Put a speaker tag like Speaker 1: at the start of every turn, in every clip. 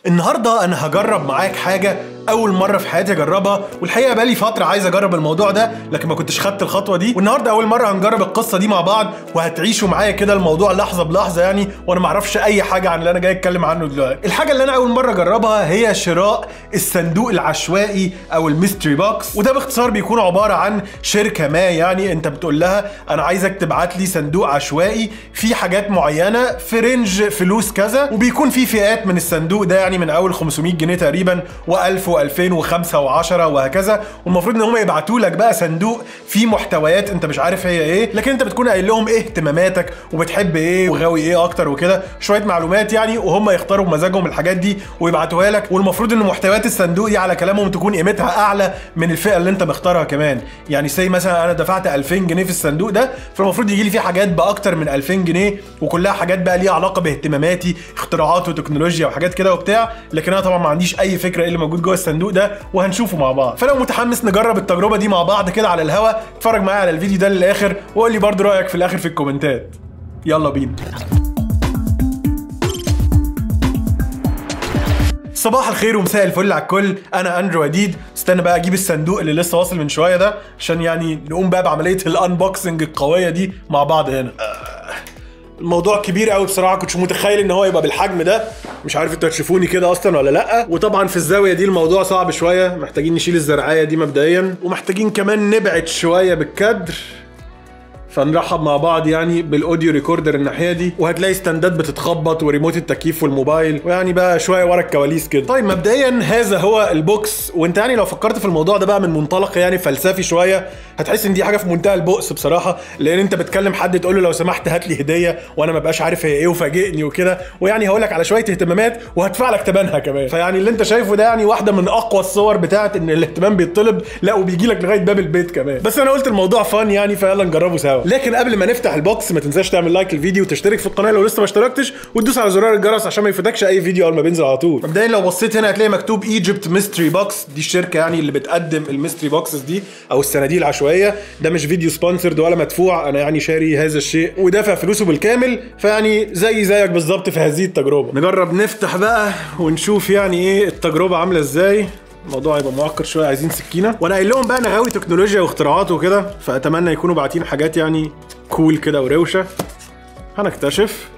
Speaker 1: النهارده انا هجرب معاك حاجه اول مره في حياتي اجربها والحقيقه بقالي فتره عايز اجرب الموضوع ده لكن ما كنتش خدت الخطوه دي والنهارده اول مره هنجرب القصه دي مع بعض وهتعيشوا معايا كده الموضوع لحظه بلحظه يعني وانا ما اعرفش اي حاجه عن اللي انا جاي اتكلم عنه دلوقتي الحاجه اللي انا اول مره اجربها هي شراء الصندوق العشوائي او الميستري بوكس وده باختصار بيكون عباره عن شركه ما يعني انت بتقول لها انا عايزك تبعت لي صندوق عشوائي فيه حاجات معينه في رينج فلوس كذا وبيكون في فئات من الصندوق ده يعني من اول 500 جنيه تقريبا و1000 و2000 و5 و10 وهكذا والمفروض ان هم يبعتوا لك بقى صندوق فيه محتويات انت مش عارف هي ايه لكن انت بتكون قايل لهم ايه اهتماماتك وبتحب ايه وغاوي ايه اكتر وكده شويه معلومات يعني وهم يختاروا بمزاجهم الحاجات دي ويبعتوها لك والمفروض ان محتويات الصندوق دي على كلامهم تكون قيمتها اعلى من الفئه اللي انت مختارها كمان يعني زي مثلا انا دفعت 2000 جنيه في الصندوق ده فالمفروض يجي لي فيه حاجات باكتر من 2000 جنيه وكلها حاجات بقى ليها علاقه باهتماماتي اختراعات وتكنولوجيا وحاجات كده وبتاع لكن انا طبعا ما عنديش اي فكره ايه اللي موجود جوه الصندوق ده وهنشوفه مع بعض فلو متحمس نجرب التجربه دي مع بعض كده على الهوا اتفرج معايا على الفيديو ده للاخر وقول لي برضو رايك في الاخر في الكومنتات يلا بينا صباح الخير ومساء الفل على الكل انا اندرو وديد استنى بقى اجيب الصندوق اللي لسه واصل من شويه ده عشان يعني نقوم بقى بعمليه الانبوكسنج القويه دي مع بعض هنا الموضوع كبير قوي بصراحه كنتش متخيل ان هو يبقى بالحجم ده مش عارف انتوا هتشوفوني كده اصلا ولا لا وطبعا في الزاويه دي الموضوع صعب شويه محتاجين نشيل الزرعايه دي مبدئيا ومحتاجين كمان نبعد شويه بالكادر فنرحب مع بعض يعني بالاوديو ريكوردر الناحيه دي وهتلاقي ستاندات بتتخبط وريموت التكييف والموبايل ويعني بقى شويه ورا الكواليس كده طيب مبدئيا هذا هو البوكس وانت يعني لو فكرت في الموضوع ده بقى من منطلق يعني فلسفي شويه هتحس ان دي حاجه في منتهى البؤس بصراحه لان انت بتكلم حد تقول له لو سمحت هات لي هديه وانا ما بقاش عارف هي ايه وفاجئني وكده ويعني هقول لك على شويه اهتمامات وهدفع لك ثمنها كمان فيعني اللي انت شايفه ده يعني واحده من اقوى الصور بتاعت ان الاهتمام بيطلب لا وبيجي لك لغايه باب البيت كمان بس انا قلت الموضوع فان يعني فيلا نجربه سوا لكن قبل ما نفتح البوكس ما تنساش تعمل لايك للفيديو وتشترك في القناه لو لسه ما اشتركتش وتدوس على زرار الجرس عشان ما يفوتكش اي فيديو اول ما بينزل على طول مبدئيا لو بصيت هنا هتلاقي مكتوب ايجيبت ميستري بوكس دي الشركه يعني اللي بتقدم الميستري بوكسز دي او الصناديق العشوائيه ده مش فيديو سبونسرد ولا مدفوع انا يعني شاري هذا الشيء ودافع فلوسه بالكامل فيعني زي زيك بالظبط في هذه التجربه نجرب نفتح بقى ونشوف يعني ايه التجربه عامله ازاي الموضوع هيبقى معقد شويه عايزين سكينه وانا قايل لهم بقى انا غاوي تكنولوجيا واختراعات وكده فاتمنى يكونوا باعتين حاجات يعني كول كده وروشه هنكتشف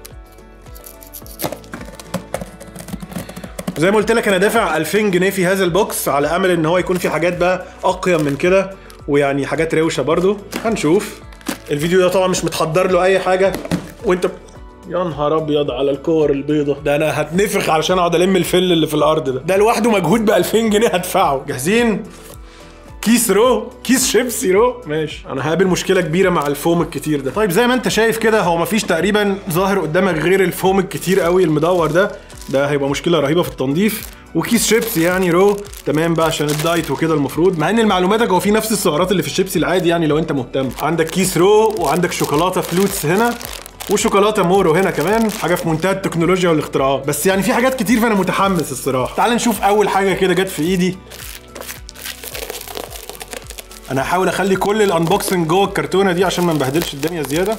Speaker 1: زي ما قلت لك انا دافع 2000 جنيه في هذا البوكس على امل ان هو يكون في حاجات بقى اقيم من كده ويعني حاجات روشه برضو هنشوف الفيديو ده طبعا مش متحضر له اي حاجه وانت يا نهار ابيض على الكور البيضة ده انا هتنفخ علشان اقعد الم الفل اللي في الارض ده ده لوحده مجهود ب 2000 جنيه هدفعه جاهزين كيس رو كيس شيبسي رو ماشي انا هقابل مشكله كبيره مع الفوم الكتير ده طيب زي ما انت شايف كده هو مفيش تقريبا ظاهر قدامك غير الفوم الكتير قوي المدور ده ده هيبقى مشكله رهيبه في التنظيف وكيس شيبسي يعني رو تمام بقى عشان الدايت وكده المفروض مع ان لمعلوماتك هو في نفس السعرات اللي في الشيبسي العادي يعني لو انت مهتم عندك كيس رو وعندك شوكولاته فلوتس هنا وشوكولاته مورو هنا كمان حاجه في منتهى التكنولوجيا والاختراعات بس يعني في حاجات كتير فانا متحمس الصراحه تعال نشوف اول حاجه كده جت في ايدي انا هحاول اخلي كل الانبوكسنج جوه الكرتونه دي عشان ما نبهدلش الدنيا زياده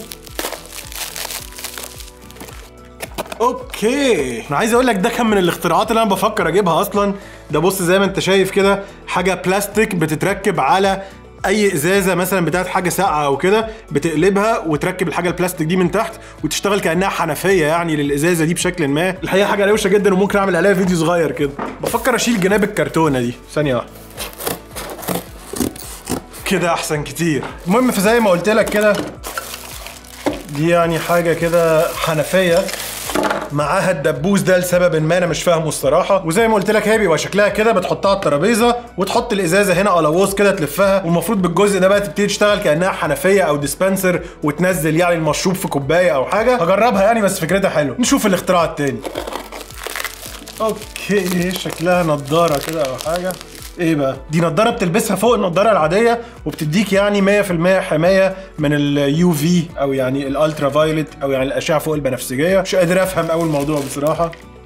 Speaker 1: اوكي انا عايز اقول لك ده كان من الاختراعات اللي انا بفكر اجيبها اصلا ده بص زي ما انت شايف كده حاجه بلاستيك بتتركب على اي ازازه مثلا بتاعت حاجه ساقعه او كده بتقلبها وتركب الحاجه البلاستيك دي من تحت وتشتغل كانها حنفيه يعني للازازه دي بشكل ما الحقيقه حاجه روشه جدا وممكن اعمل عليها فيديو صغير كده بفكر اشيل جناب الكرتونه دي ثانيه واحده كده احسن كتير المهم فزي ما قلت لك كده دي يعني حاجه كده حنفيه معاها الدبوس ده لسبب ما انا مش فاهمه الصراحه وزي ما قلت لك هي بيبقى شكلها كده بتحطها على الترابيزه وتحط الازازه هنا على ووز كده تلفها والمفروض بالجزء ده بقى تبتدي تشتغل كانها حنفيه او ديسبنسر وتنزل يعني المشروب في كوبايه او حاجه هجربها يعني بس فكرتها حلوه نشوف الاختراع التاني اوكي شكلها نضاره كده او حاجه ايه بقى دي نضاره بتلبسها فوق النضاره العاديه وبتديك يعني 100% حمايه من اليو في او يعني الالترا فايولت او يعني الاشعه فوق البنفسجيه مش قادر افهم اول الموضوع بصراحه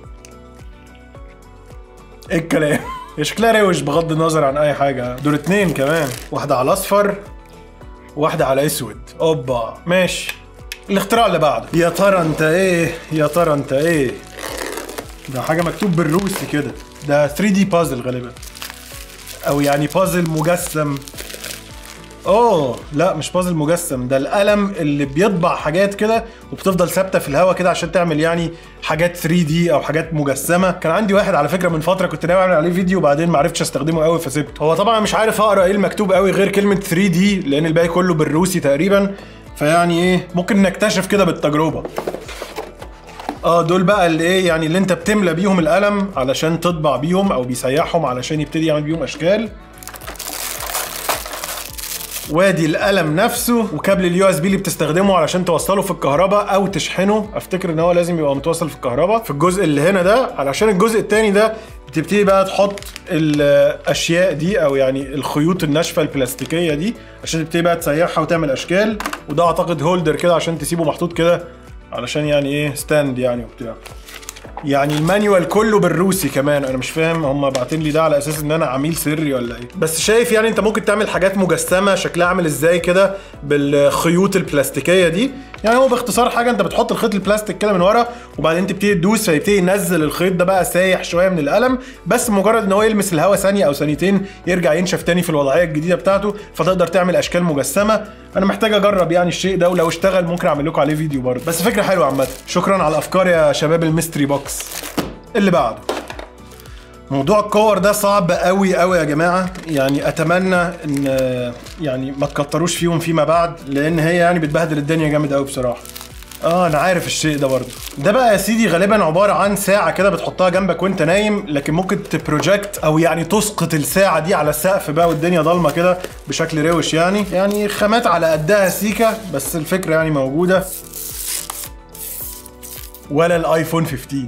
Speaker 1: ايه الكلام هي شكلها روش بغض النظر عن اي حاجه دول اتنين كمان واحده على اصفر واحده على اسود اوبا ماشي الاختراع اللي بعده يا ترى انت ايه يا ترى انت ايه ده حاجه مكتوب بالروسي كده ده 3 دي بازل غالبا او يعني بازل مجسم اوه لا مش بازل مجسم ده القلم اللي بيطبع حاجات كده وبتفضل ثابته في الهواء كده عشان تعمل يعني حاجات 3 دي او حاجات مجسمه كان عندي واحد على فكره من فتره كنت ناوي اعمل عليه فيديو وبعدين ما عرفتش استخدمه قوي فسبته هو طبعا مش عارف اقرا ايه المكتوب قوي غير كلمه 3 دي لان الباقي كله بالروسي تقريبا فيعني ايه ممكن نكتشف كده بالتجربه اه دول بقى اللي ايه يعني اللي انت بتملى بيهم القلم علشان تطبع بيهم او بيسيحهم علشان يبتدي يعمل بيهم اشكال وادي القلم نفسه وكابل اليو اس بي اللي بتستخدمه علشان توصله في الكهرباء او تشحنه افتكر ان هو لازم يبقى متوصل في الكهرباء في الجزء اللي هنا ده علشان الجزء التاني ده بتبتدي بقى تحط الاشياء دي او يعني الخيوط الناشفه البلاستيكيه دي عشان تبتدي بقى تسيحها وتعمل اشكال وده اعتقد هولدر كده عشان تسيبه محطوط كده علشان يعني ايه ستاند يعني وبتاع يعني المانيوال كله بالروسي كمان انا مش فاهم هم باعتين لي ده على اساس ان انا عميل سري ولا ايه بس شايف يعني انت ممكن تعمل حاجات مجسمه شكلها عامل ازاي كده بالخيوط البلاستيكيه دي يعني هو باختصار حاجه انت بتحط الخيط البلاستيك كده من ورا وبعدين تبتدي تدوس فيبتدي ينزل الخيط ده بقى سايح شويه من القلم بس مجرد ان هو يلمس الهواء ثانيه او ثانيتين يرجع ينشف تاني في الوضعيه الجديده بتاعته فتقدر تعمل اشكال مجسمه انا محتاج اجرب يعني الشيء ده ولو اشتغل ممكن اعمل لكم عليه فيديو برضه بس فكره حلوه عامه شكرا على الافكار يا شباب الميستري بوكس اللي بعده موضوع الكور ده صعب قوي قوي يا جماعه يعني اتمنى ان يعني ما تكتروش فيهم فيما بعد لان هي يعني بتبهدل الدنيا جامد قوي بصراحه اه انا عارف الشيء ده برضه ده بقى يا سيدي غالبا عباره عن ساعه كده بتحطها جنبك وانت نايم لكن ممكن تبروجكت او يعني تسقط الساعه دي على السقف بقى والدنيا ضلمه كده بشكل روش يعني يعني خامات على قدها سيكه بس الفكره يعني موجوده ولا الايفون 15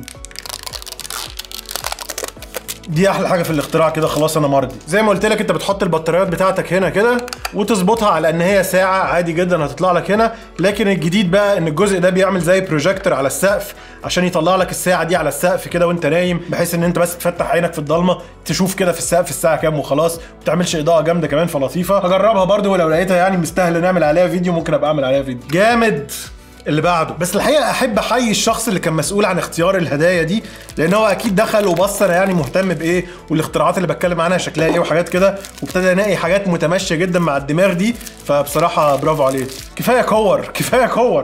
Speaker 1: دي احلى حاجه في الاختراع كده خلاص انا مرضي زي ما قلت لك انت بتحط البطاريات بتاعتك هنا كده وتظبطها على ان هي ساعه عادي جدا هتطلع لك هنا لكن الجديد بقى ان الجزء ده بيعمل زي بروجيكتور على السقف عشان يطلع لك الساعه دي على السقف كده وانت نايم بحيث ان انت بس تفتح عينك في الضلمه تشوف كده في السقف الساعه كام وخلاص ما بتعملش اضاءه جامده كمان فلطيفه هجربها برده ولو لقيتها يعني مستاهله نعمل عليها فيديو ممكن ابقى اعمل عليها فيديو جامد اللي بعده بس الحقيقه احب احيي الشخص اللي كان مسؤول عن اختيار الهدايا دي لان هو اكيد دخل وبص انا يعني مهتم بايه والاختراعات اللي بتكلم عنها شكلها ايه وحاجات كده وابتدى يلاقي حاجات متماشيه جدا مع الدماغ دي فبصراحه برافو عليه كفايه كور كفايه كور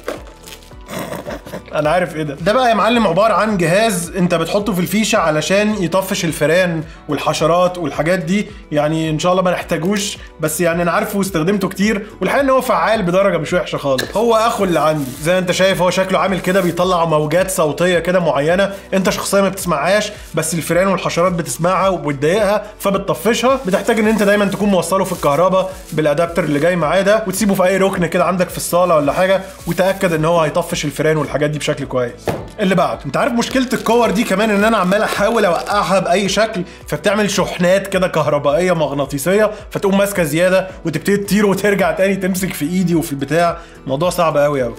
Speaker 1: انا عارف ايه ده ده بقى يا معلم عباره عن جهاز انت بتحطه في الفيشه علشان يطفش الفئران والحشرات والحاجات دي يعني ان شاء الله ما نحتاجوش بس يعني انا عارفه واستخدمته كتير والحقيقه ان هو فعال بدرجه مش وحشه خالص هو اخو اللي عندي زي ما انت شايف هو شكله عامل كده بيطلع موجات صوتيه كده معينه انت شخصيا ما بتسمعهاش بس الفئران والحشرات بتسمعها وبتضايقها فبتطفشها بتحتاج ان انت دايما تكون موصله في الكهرباء بالادابتر اللي جاي معاه ده وتسيبه في اي ركن كده عندك في الصاله ولا حاجه وتاكد ان هو هيطفش الفئران والحاجات دي بشكل كويس اللي بعد انت عارف مشكله الكور دي كمان ان انا عمال احاول اوقعها باي شكل فبتعمل شحنات كده كهربائيه مغناطيسيه فتقوم ماسكه زياده وتبتدي تطير وترجع تاني تمسك في ايدي وفي البتاع الموضوع صعب قوي قوي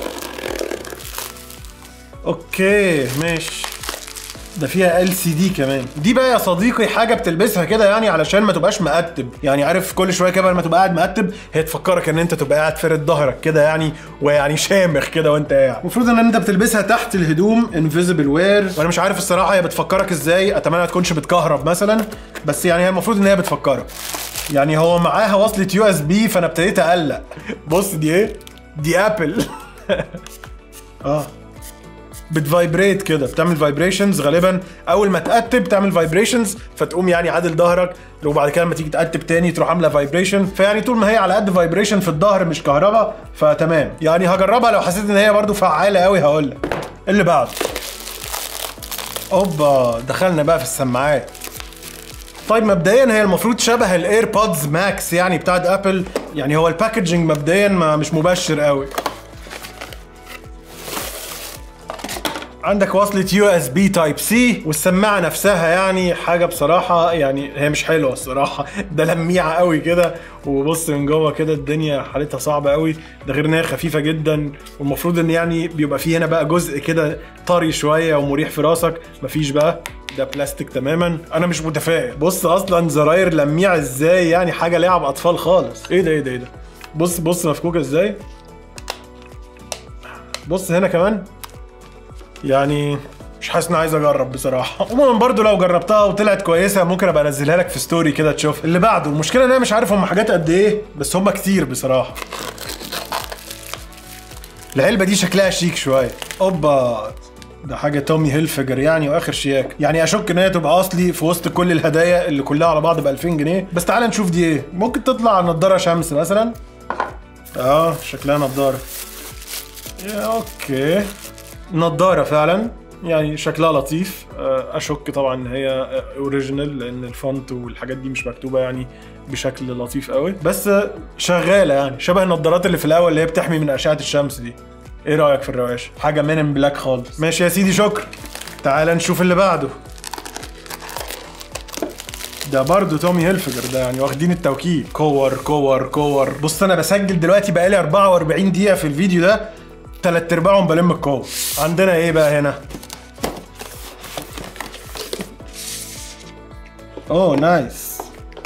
Speaker 1: اوكي ماشي ده فيها ال سي دي كمان دي بقى يا صديقي حاجه بتلبسها كده يعني علشان ما تبقاش مقتب يعني عارف كل شويه كده لما تبقى قاعد مقتب هي تفكرك ان انت تبقى قاعد فارد ظهرك كده يعني ويعني شامخ كده وانت قاعد المفروض ان انت بتلبسها تحت الهدوم انفيزبل وير وانا مش عارف الصراحه هي بتفكرك ازاي اتمنى ما تكونش بتكهرب مثلا بس يعني هي المفروض ان هي بتفكرك يعني هو معاها وصله يو اس بي فانا ابتديت اقلق بص دي ايه دي ابل اه بتفايبريت كده بتعمل فايبريشنز غالبا اول ما تقتب تعمل فايبريشنز فتقوم يعني عادل ظهرك وبعد كده لما تيجي تقتب تاني تروح عامله فايبريشن فيعني طول ما هي على قد فايبريشن في الظهر مش كهرباء فتمام يعني هجربها لو حسيت ان هي برضو فعاله قوي هقول لك اللي بعده اوبا دخلنا بقى في السماعات طيب مبدئيا هي المفروض شبه الايربودز ماكس يعني بتاعت ابل يعني هو الباكجينج مبدئيا ما مش مبشر قوي عندك وصلة يو اس بي تايب سي والسماعة نفسها يعني حاجة بصراحة يعني هي مش حلوة الصراحة ده لميعة قوي كده وبص من جوه كده الدنيا حالتها صعبة قوي ده غير ان هي خفيفة جدا والمفروض ان يعني بيبقى فيه هنا بقى جزء كده طري شوية ومريح في راسك مفيش بقى ده بلاستيك تماما انا مش متفائل بص اصلا زراير لميع ازاي يعني حاجة لعب اطفال خالص ايه ده ايه ده ايه ده بص بص مفكوكة ازاي بص هنا كمان يعني مش حاسس اني عايز اجرب بصراحه عموما برضو لو جربتها وطلعت كويسه ممكن ابقى انزلها لك في ستوري كده تشوف اللي بعده المشكله ان انا مش عارف هم حاجات قد ايه بس هم كتير بصراحه العلبه دي شكلها شيك شويه اوبا ده حاجه تومي هيلفجر يعني واخر شياك يعني اشك ان هي تبقى اصلي في وسط كل الهدايا اللي كلها على بعض ب 2000 جنيه بس تعال نشوف دي ايه ممكن تطلع نضاره شمس مثلا اه شكلها نضاره يا اوكي نضاره فعلا يعني شكلها لطيف آه، اشك طبعا ان هي اوريجينال لان الفونت والحاجات دي مش مكتوبه يعني بشكل لطيف قوي بس آه، شغاله يعني شبه النضارات اللي في الاول اللي هي بتحمي من اشعه الشمس دي ايه رايك في الرواشه حاجه من ان بلاك خالص ماشي يا سيدي شكرا تعال نشوف اللي بعده ده برضه تومي هيلفجر ده يعني واخدين التوكيل كور كور كور بص انا بسجل دلوقتي بقالي 44 دقيقه في الفيديو ده تلات ارباعهم بلم الكور عندنا ايه بقى هنا اوه نايس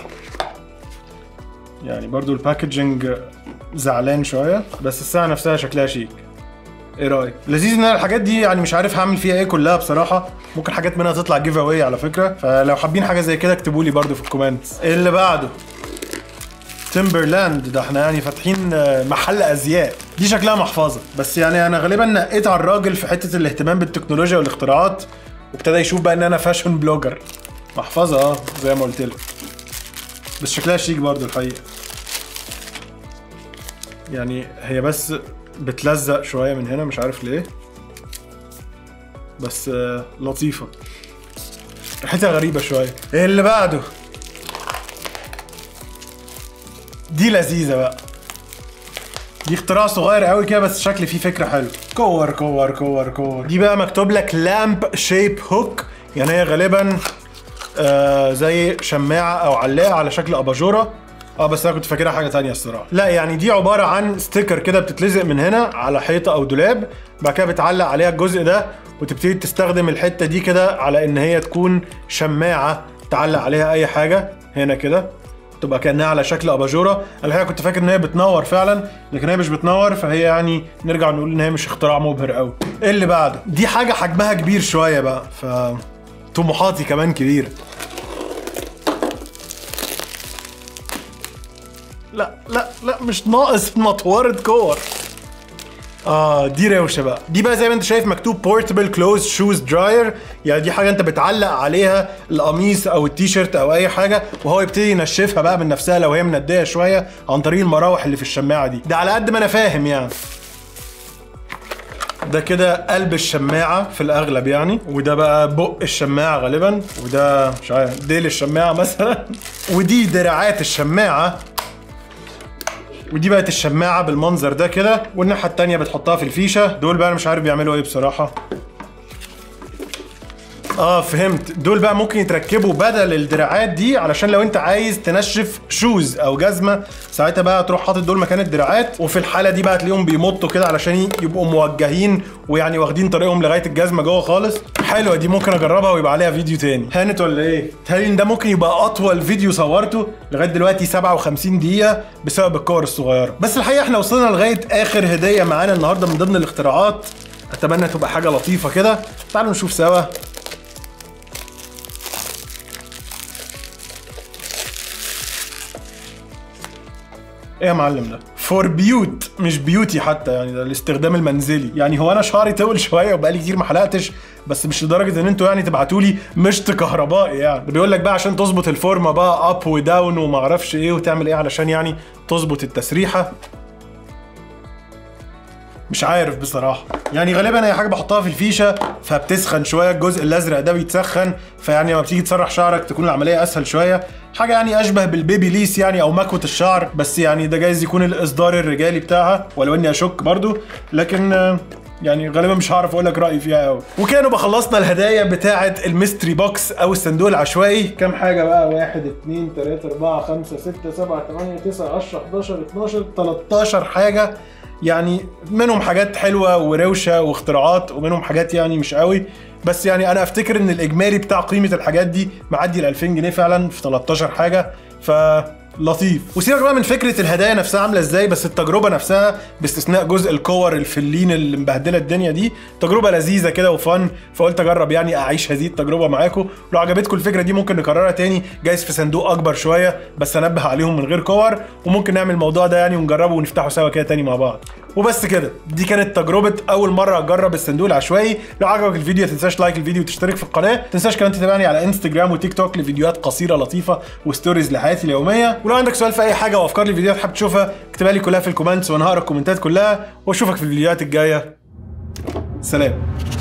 Speaker 1: يعني برضو الباكجينج زعلان شويه بس الساعه نفسها شكلها شيك ايه رايك لذيذ ان انا الحاجات دي يعني مش عارف هعمل فيها ايه كلها بصراحه ممكن حاجات منها تطلع جيف اواي على فكره فلو حابين حاجه زي كده اكتبوا لي برضو في الكومنتس اللي بعده تيمبرلاند ده احنا يعني فاتحين آه، محل ازياء دي شكلها محفظه بس يعني انا غالبا نقيت على الراجل في حته الاهتمام بالتكنولوجيا والاختراعات وابتدى يشوف بقى ان انا فاشن بلوجر محفظه اه زي ما قلت لك بس شكلها شيك برضو الحقيقه يعني هي بس بتلزق شويه من هنا مش عارف ليه بس آه، لطيفه ريحتها غريبه شويه ايه اللي بعده دي لذيذه بقى دي اختراع صغير قوي كده بس شكل فيه فكره حلوه كور كور كور كور دي بقى مكتوب لك لامب شيب هوك يعني هي غالبا آه زي شماعه او علاقه على شكل اباجوره اه بس انا كنت فاكرها حاجه تانية الصراحه لا يعني دي عباره عن ستيكر كده بتتلزق من هنا على حيطه او دولاب بعد كده بتعلق عليها الجزء ده وتبتدي تستخدم الحته دي كده على ان هي تكون شماعه تعلق عليها اي حاجه هنا كده تبقى كانها على شكل اباجوره انا الحقيقه كنت فاكر ان هي بتنور فعلا لكن هي مش بتنور فهي يعني نرجع نقول ان هي مش اختراع مبهر قوي ايه اللي بعده دي حاجه حجمها كبير شويه بقى ف طموحاتي كمان كبيره لا لا لا مش ناقص مطوره كور اه دي روشه بقى دي بقى زي ما انت شايف مكتوب بورتبل كلوز شوز دراير يعني دي حاجه انت بتعلق عليها القميص او التيشيرت او اي حاجه وهو يبتدي ينشفها بقى من نفسها لو هي منديه شويه عن طريق المراوح اللي في الشماعه دي ده على قد ما انا فاهم يعني ده كده قلب الشماعة في الأغلب يعني وده بقى بق الشماعة غالبا وده مش عارف ديل الشماعة مثلا ودي دراعات الشماعة ودي بقت الشماعة بالمنظر ده كده والناحية التانية بتحطها في الفيشة دول بقى أنا مش عارف بيعملوا ايه بصراحة اه فهمت دول بقى ممكن يتركبوا بدل الدراعات دي علشان لو انت عايز تنشف شوز او جزمه ساعتها بقى تروح حاطط دول مكان الدراعات وفي الحاله دي بقى تلاقيهم بيمطوا كده علشان يبقوا موجهين ويعني واخدين طريقهم لغايه الجزمه جوه خالص حلوه دي ممكن اجربها ويبقى عليها فيديو تاني هانت ولا ايه تهيألي ان ده ممكن يبقى اطول فيديو صورته لغايه دلوقتي 57 دقيقه بسبب الكور الصغيره بس الحقيقه احنا وصلنا لغايه اخر هديه معانا النهارده من ضمن الاختراعات اتمنى تبقى حاجه لطيفه كده تعالوا نشوف سوا ايه يا معلم ده فور بيوت مش بيوتي حتى يعني ده الاستخدام المنزلي يعني هو انا شعري طول شويه وبقالي كتير ما حلقتش بس مش لدرجه ان انتوا يعني تبعتوا لي مشط كهربائي يعني ده بيقول لك بقى عشان تظبط الفورمه بقى اب وداون وما اعرفش ايه وتعمل ايه علشان يعني تظبط التسريحه مش عارف بصراحة يعني غالبا هي حاجة بحطها في الفيشة فبتسخن شوية الجزء الأزرق ده بيتسخن فيعني لما بتيجي تسرح شعرك تكون العملية أسهل شوية حاجة يعني أشبه بالبيبي ليس يعني أو مكوة الشعر بس يعني ده جايز يكون الإصدار الرجالي بتاعها ولو إني أشك برضو لكن آه، يعني غالبا مش هعرف اقول لك رايي فيها قوي وكانوا بقى خلصنا الهدايا بتاعه الميستري بوكس او الصندوق العشوائي كام حاجه بقى 1 2 3 4 5 6 7 8 9 10 11 12 13 حاجه يعني منهم حاجات حلوه وروشه واختراعات ومنهم حاجات يعني مش قوي بس يعني انا افتكر ان الاجمالي بتاع قيمه الحاجات دي معدي ال 2000 جنيه فعلا في 13 حاجه ف لطيف وسيبك بقى من فكره الهدايا نفسها عامله ازاي بس التجربه نفسها باستثناء جزء الكور الفلين اللي مبهدله الدنيا دي تجربه لذيذه كده وفن فقلت اجرب يعني اعيش هذه التجربه معاكم لو عجبتكم الفكره دي ممكن نكررها تاني جايز في صندوق اكبر شويه بس انبه عليهم من غير كور وممكن نعمل الموضوع ده يعني ونجربه ونفتحه سوا كده تاني مع بعض وبس كده دي كانت تجربه اول مره اجرب الصندوق العشوائي لو عجبك الفيديو تنساش لايك الفيديو وتشترك في القناه تنساش كمان تتابعني على انستجرام وتيك توك لفيديوهات قصيره لطيفه وستوريز لحياتي اليوميه ولو عندك سؤال في اي حاجه او افكار لفيديوهات حابب تشوفها اكتبها لي كلها في الكومنتس وانا هقرا الكومنتات كلها واشوفك في الفيديوهات الجايه سلام